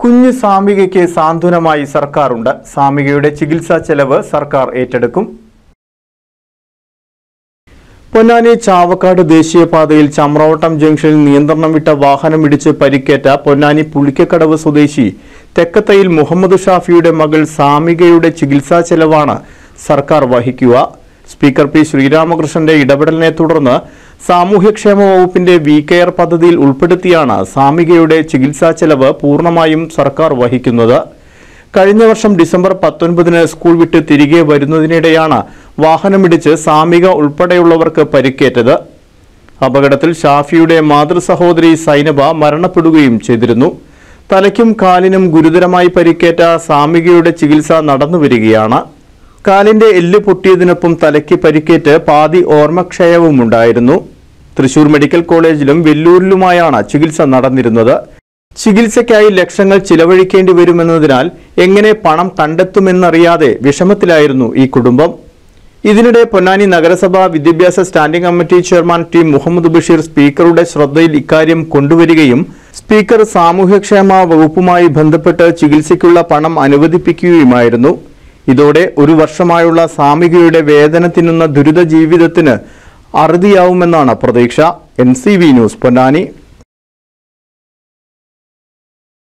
കുഞ്ഞ് സാമികയ്ക്ക് സാന്ത്വനമായി സർക്കാരുണ്ട് സാമികയുടെ ചികിത്സാ ചെലവ് സർക്കാർ ഏറ്റെടുക്കും പൊന്നാനി ചാവക്കാട് ദേശീയപാതയിൽ ചമ്രവട്ടം ജംഗ്ഷനിൽ നിയന്ത്രണം വിട്ട വാഹനം ഇടിച്ച് പരിക്കേറ്റ പൊന്നാനി പുളിക്കക്കടവ് സ്വദേശി തെക്കത്തയിൽ മുഹമ്മദ് ഷാഫിയുടെ മകൾ സാമികയുടെ ചികിത്സാ ചെലവാണ് സർക്കാർ വഹിക്കുക സ്പീക്കർ പി ശ്രീരാമകൃഷ്ണന്റെ ഇടപെടലിനെ തുടർന്ന് സാമൂഹ്യക്ഷേമ വകുപ്പിന്റെ വി കെയർ പദ്ധതിയിൽ ഉൾപ്പെടുത്തിയാണ് സാമികയുടെ ചികിത്സാ ചെലവ് പൂർണ്ണമായും സർക്കാർ വഹിക്കുന്നത് കഴിഞ്ഞ വർഷം ഡിസംബർ പത്തൊൻപതിന് സ്കൂൾ വിട്ട് തിരികെ വരുന്നതിനിടെയാണ് വാഹനമിടിച്ച് സാമിക ഉൾപ്പെടെയുള്ളവർക്ക് പരിക്കേറ്റത് അപകടത്തിൽ ഷാഫിയുടെ മാതൃ സഹോദരി സൈനബ മരണപ്പെടുകയും ചെയ്തിരുന്നു തലയ്ക്കും കാലിനും ഗുരുതരമായി പരിക്കേറ്റ സാമികയുടെ ചികിത്സ നടന്നുവരികയാണ് കാലിന്റെ എല്ല് പൊട്ടിയതിനൊപ്പം തലയ്ക്ക് പരിക്കേറ്റ് പാതി ഓർമ്മക്ഷയവും ഉണ്ടായിരുന്നു തൃശൂർ മെഡിക്കൽ കോളേജിലും വെല്ലൂരിലുമായാണ് ചികിത്സ നടന്നിരുന്നത് ചികിത്സയ്ക്കായി ലക്ഷങ്ങൾ ചിലവഴിക്കേണ്ടി വരുമെന്നതിനാൽ എങ്ങനെ പണം കണ്ടെത്തുമെന്നറിയാതെ വിഷമത്തിലായിരുന്നു ഈ കുടുംബം ഇതിനിടെ പൊന്നാനി നഗരസഭ വിദ്യാഭ്യാസ standing committee chairman T Muhammad Basheer സ്പീക്കറുടെ ശ്രദ്ധയിൽ ഇക്കാര്യം കൊണ്ടുവരികയും സ്പീക്കർ സാമൂഹ്യക്ഷേമ വകുപ്പുമായി ബന്ധപ്പെട്ട് ചികിത്സയ്ക്കുള്ള പണം അനുവദിപ്പിക്കുകയുമായിരുന്നു ഇതോടെ ഒരു വർഷമായുള്ള സാമികയുടെ വേദന തിന്നുന്ന ദുരിത ജീവിതത്തിന് അറുതിയാവുമെന്നാണ് പ്രതീക്ഷ N C V news Ponnani